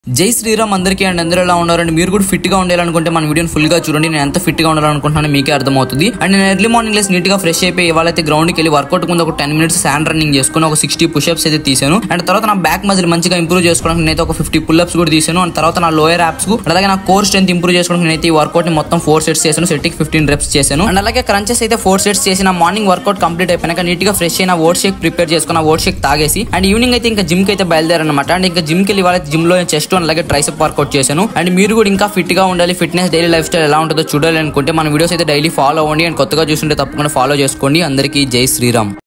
జై శ్రీరామ్ అందరికీ అండ్ అందరూ ఎలా ఉన్నారండి మీరు కూడా ఫిట్ గా ఉండాలనుకుంటే మన వీడియోని ఫుల్ గా చూడండి నేను ఎంత ఫిట్ గా ఉండాలనుకుంటున్నానో మీకే అర్థమవుతుంది అండ్ నేను ఎర్లీ మార్నింగ్ లేసి నీట్ గా ఫ్రెష్ అయిపోయి ఇవాళైతే గ్రౌండ్ కి వెళ్ళి వర్కౌట్ ముందు ఒక టెన్ మినిట్స్ శాండ్ రన్నింగ్ చేసుకుని ఒక సిక్స్టీ పుషప్స్ అయితే తీసాను అండ్ తర్వాత నా బ్యాక్ మజిల్ మంచిగా ఇంప్రూవ్ చేసుకోవడానికి నేనైతే ఒక ఫిఫ్టీ పుల్అప్స్ కూడా తీసాను అండ్ తర్వాత నా లోయర్ యాప్స్ అలాగే నా కోర్ స్ట్రెంత్ ఇంప్రూవ్ చేసుకోవడానికి నేనైతే ఈ వర్కౌట్ ని మొత్తం ఫోర్ సెట్స్ చేశాను సెట్ కి ఫిఫ్టీన్ రెప్స్ చేశాను అండ్ అలాగే క్రంచెస్ అయితే ఫోర్ సెట్స్ చేసిన మార్నింగ్ వర్కౌట్ కంప్లీట్ అయిపోయినాక నీట్ గా ఫ్రెష్ అయిన ఓట్ షేక్ ప్రిపేర్ చేసుకున్న ఓట్ షేక్ తాగేసి అండ్ ఈవినింగ్ అయితే ఇంకా జిమ్ కి అయితే బయలుదేరనమాట అండ్ ఇంకా జిమ్ కి వెళ్ళి వాళ్ళ జిమ్ లో చెస్ట్ అలాగే ట్రైసెప్ వర్కౌట్ చేశాను అండ్ మీరు కూడా ఇంకా ఫిట్ గా ఉండాలి ఫిట్నెస్ డైలీ లైఫ్ స్టైల్ ఎలా ఉంటుందో చూడాలి అనుకుంటే మన వీడియోస్ అయితే డైలీ ఫాలో అవ్వండి అండ్ కొత్తగా చూస్తుంటే తప్పకుండా ఫాలో చేసుకోండి అందరికీ జై శ్రీరామ్